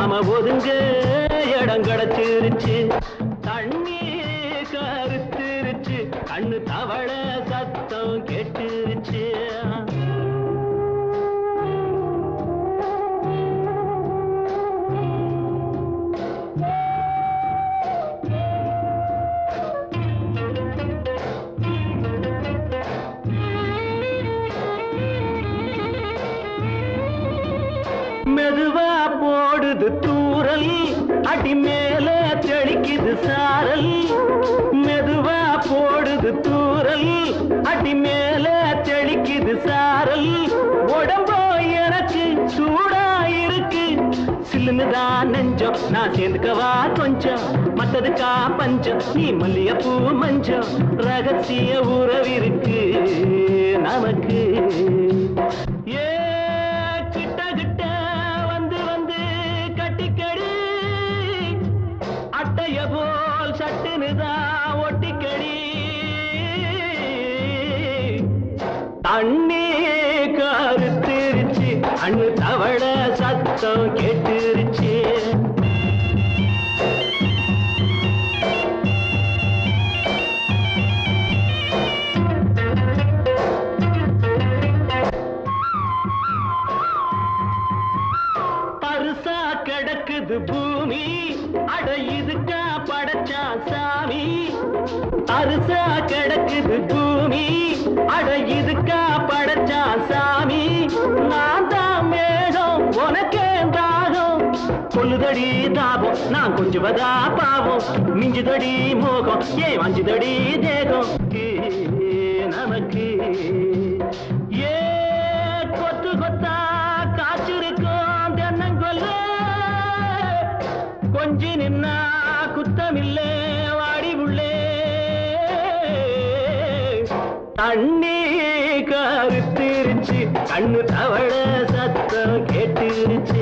நாம ஒதுங்க இடம் கிடைச்சிருச்சு தண்ணி கருத்துருச்சு கண்ணு தவள சத்தம் கேட்டுருச்சு மெதுவா போடுது தூரல் அடி மேல தெளிக்குது சாரல் மெதுவா போடுது தூரல் அடி மேல தெளிக்குது சாரல் உடம்போ எனக்கு சூடா இருக்கு சில்லுன்னுதான் நெஞ்சம் நான் சேர்ந்துக்கவா கொஞ்சம் மத்ததுக்கா பஞ்சம் நீ மல்லிகைப்பூ மஞ்சம் ரகசிய உறவிருக்கு நமக்கு ஏ கிட்ட கிட்ட வந்து வந்து கட்டிக்கடி அட்டைய போல் சட்டுனுதான் ஒட்டிக்கடி தண்ணி கருத்துருச்சு அண்ணு தவள சத்தம் கேட்டுருச்சு பருசா கிடக்குது பூமி அட இதுக்கா படைச்சா சாமி அரிசா கிடக்குது பூமி அட இதுக்கா படைச்சா சாமி நான் தான் மேகம் உனக்கே தாகம் கொல்லுதடி தாபம் நான் கொஞ்சுவதா பாவம் மிஞ்சுதடி மோகம் ஏ வஞ்சுதடி தேகம் ஏ, நமக்கு ஏ கொத்து கொத்தா காய்ச்சிருக்கும் தென்னங்கொல்ல கொஞ்சி நின்னா குத்தமில்லே வாடி உள்ளே தண்ணி கருத்திருச்சு கண்ணு தவள சத்தம் கேட்டுருச்சு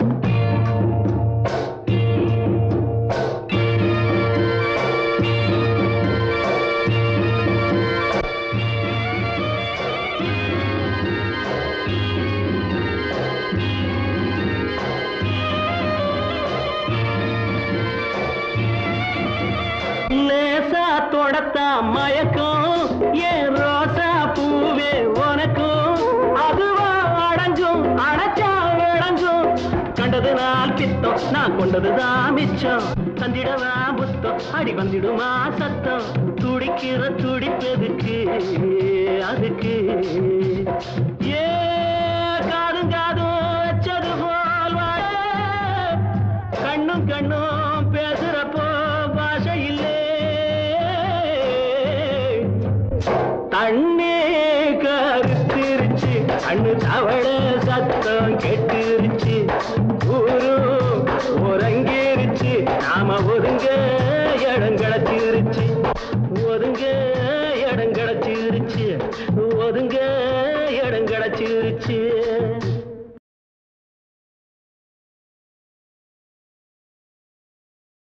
லேசா தொடத்தா மயக்கம் ஏன் ரோசா பூவே உனக்கும் அதுவா அடைஞ்சும் அடைச்சா விளைஞ்சும் கண்டது நாள் பித்தம் நான் கொண்டதுதான் மிச்சம் தந்திடவா புத்தம் அடி வந்திடுமா சத்தம் துடிக்கிற துடிப்பதுக்கு அதுக்கு ஏ காதும் காதும் வச்சது போல் வாழ கண்ணும் கண்ணும் பேசுறப்போ பாஷை இல்லே தண்ணி கருத்திருச்சு கண்ணு தவள சத்தம் கெட்டுருச்சு ஊரு உறங்கிருச்சு நாம ஒதுங்க இடம் கிடச்சிருச்சு